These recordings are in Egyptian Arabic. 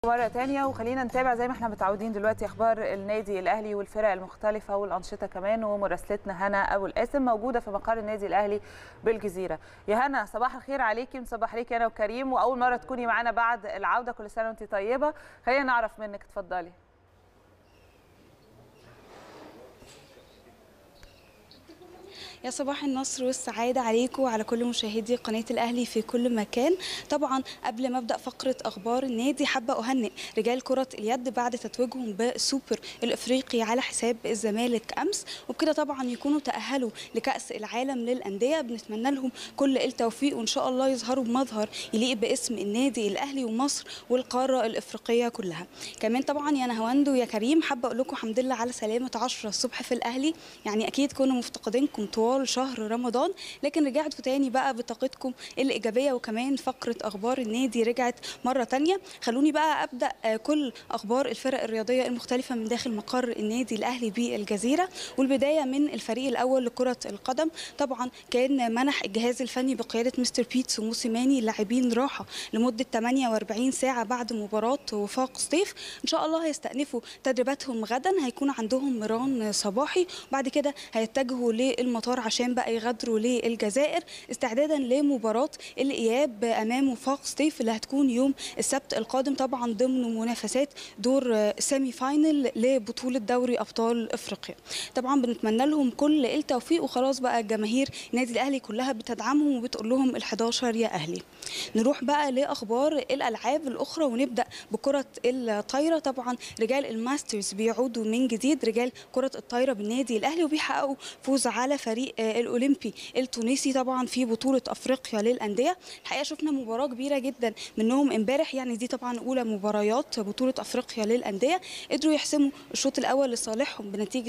مرة تانية وخلينا نتابع زي ما احنا متعودين دلوقتي اخبار النادي الاهلي والفرق المختلفة والانشطة كمان ومراسلتنا هنا ابو القاسم موجودة في مقر النادي الاهلي بالجزيرة. يا هنا صباح الخير عليكي ونصبح عليكي انا وكريم واول مرة تكوني معانا بعد العودة كل سنة وانت طيبة. خلينا نعرف منك اتفضلي. يا صباح النصر والسعادة عليكم وعلى كل مشاهدي قناة الأهلي في كل مكان طبعا قبل ما أبدأ فقرة أخبار النادي حابة أهنئ رجال كرة اليد بعد تتويجهم بالسوبر الإفريقي على حساب الزمالك أمس وبكده طبعا يكونوا تأهلوا لكأس العالم للأندية بنتمنى لهم كل التوفيق وإن شاء الله يظهروا بمظهر يليق باسم النادي الأهلي ومصر والقارة الإفريقية كلها كمان طبعا يا نهواندو يا كريم حابة أقول لكم الحمد لله على سلامة 10 الصبح في الأهلي يعني أكيد كنا مفتقدينكم طوال طوال شهر رمضان لكن رجعتوا تاني بقى بطاقتكم الإيجابية وكمان فقرة أخبار النادي رجعت مرة تانية خلوني بقى أبدأ كل أخبار الفرق الرياضية المختلفة من داخل مقر النادي الأهلي بالجزيرة والبداية من الفريق الأول لكرة القدم طبعا كان منح الجهاز الفني بقيادة مستر بيتس وموسيماني اللاعبين راحة لمدة 48 ساعة بعد مباراة وفاق سطيف إن شاء الله هيستأنفوا تدريباتهم غدا هيكون عندهم مران صباحي بعد كده هيتجهوا للمطار عشان بقى يغادروا للجزائر استعدادا لمباراه الاياب امام وفاق سطيف اللي هتكون يوم السبت القادم طبعا ضمن منافسات دور سيمي فاينل لبطوله دوري ابطال افريقيا طبعا بنتمنى لهم كل التوفيق وخلاص بقى جماهير النادي الاهلي كلها بتدعمهم وبتقول لهم ال11 يا اهلي نروح بقى لاخبار الالعاب الاخرى ونبدا بكره الطايره طبعا رجال الماسترز بيعودوا من جديد رجال كره الطايره بالنادي الاهلي وبيحققوا فوز على فريق الاولمبي التونسي طبعا في بطوله افريقيا للانديه الحقيقه شفنا مباراه كبيره جدا منهم امبارح يعني دي طبعا اولى مباريات بطوله افريقيا للانديه قدروا يحسموا الشوط الاول لصالحهم بنتيجه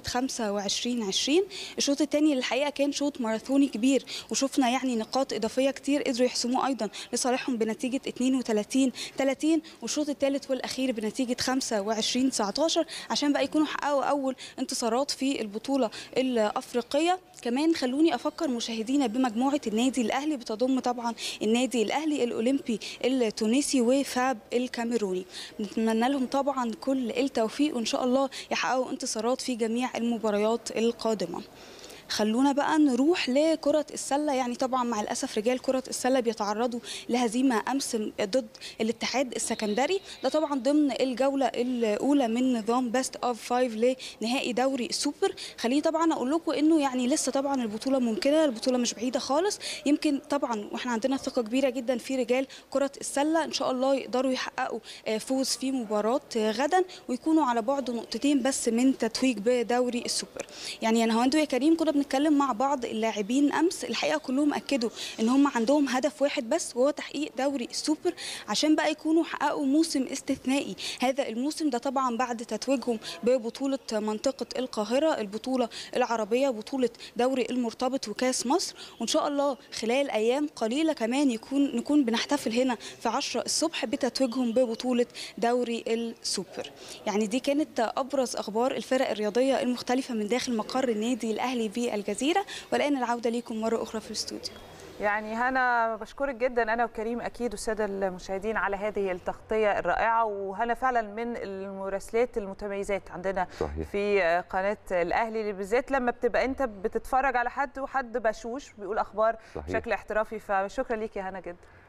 25 20 الشوط الثاني الحقيقه كان شوط ماراثوني كبير وشفنا يعني نقاط اضافيه كتير قدروا يحسموه ايضا لصالحهم بنتيجه 32 30 والشوط الثالث والاخير بنتيجه 25 19 عشان بقى يكونوا حققوا اول انتصارات في البطوله الافريقيه كمان خلوني افكر مشاهدينا بمجموعه النادي الاهلي بتضم طبعا النادي الاهلي الاولمبي التونسي وفاب الكاميروني نتمنى لهم طبعا كل التوفيق وان شاء الله يحققوا انتصارات في جميع المباريات القادمه خلونا بقى نروح لكرة السلة يعني طبعا مع الأسف رجال كرة السلة بيتعرضوا لهزيمة أمس ضد الاتحاد السكندري ده طبعا ضمن الجولة الأولى من نظام بيست أوف فايف لنهائي دوري السوبر خليني طبعا أقول لكم إنه يعني لسه طبعا البطولة ممكنة البطولة مش بعيدة خالص يمكن طبعا وإحنا عندنا ثقة كبيرة جدا في رجال كرة السلة إن شاء الله يقدروا يحققوا فوز في مباراة غدا ويكونوا على بعد نقطتين بس من تتويج بدوري السوبر يعني أنا هوندو يا كريم كنا بنتكلم مع بعض اللاعبين امس الحقيقه كلهم اكدوا ان هم عندهم هدف واحد بس وهو تحقيق دوري السوبر عشان بقى يكونوا حققوا موسم استثنائي هذا الموسم ده طبعا بعد تتويجهم ببطوله منطقه القاهره البطوله العربيه بطوله دوري المرتبط وكاس مصر وان شاء الله خلال ايام قليله كمان يكون نكون بنحتفل هنا في 10 الصبح بتتويجهم ببطوله دوري السوبر يعني دي كانت ابرز اخبار الفرق الرياضيه المختلفه من داخل مقر النادي الاهلي بالجزيره والان العوده ليكم مره اخرى في الاستوديو يعني هنا بشكرك جدا انا وكريم اكيد والساده المشاهدين على هذه التغطيه الرائعه وهنا فعلا من المراسلات المتميزات عندنا صحيح. في قناه الاهلي بالذات لما بتبقى انت بتتفرج على حد وحد بشوش بيقول اخبار صحيح. بشكل احترافي فشكرا ليك يا هنا جدا